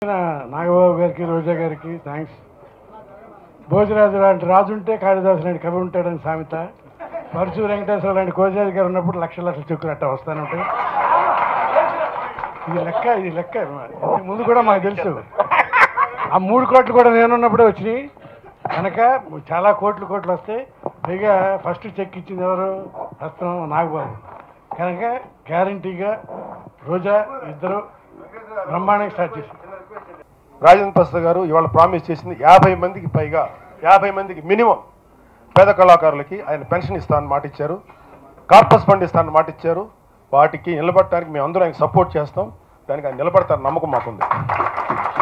నాగబాబు గారికి రోజా గారికి థ్యాంక్స్ భోజరాజు లాంటి రాజు ఉంటే కాళిదాసు లాంటి కవి ఉంటాడని సామెత పరచు వెంకటేశ్వర లాంటి కోజరాజు గారు ఉన్నప్పుడు లక్షల లక్షల చెక్కులు వస్తానే ఉంటాయి ఇది లెక్క ఇది లెక్క ఇంతకు ముందు కూడా మాకు తెలుసు ఆ మూడు కోట్లు కూడా నేనున్నప్పుడే వచ్చినాయి కనుక చాలా కోట్లు కోట్లు వస్తాయి పైగా ఫస్ట్ చెక్ ఇచ్చింది ఎవరు హస్తం నాగబాబు కనుక గ్యారంటీగా రోజా ఇద్దరు బ్రహ్మాండంగా స్టార్ట్ చేశారు రాజేంద్ర ప్రసాద్ గారు ఇవాళ ప్రామిస్ చేసింది యాభై మందికి పైగా యాభై మందికి మినిమం పేద కళాకారులకి ఆయన పెన్షన్ ఇస్తానని మాట ఇచ్చారు కార్పస్ ఫండ్ ఇస్తానని మాట ఇచ్చారు వాటికి నిలబడటానికి మేము అందరూ ఆయన సపోర్ట్ చేస్తాం దానికి ఆయన నిలబడతారని నమ్మకం మాకుంది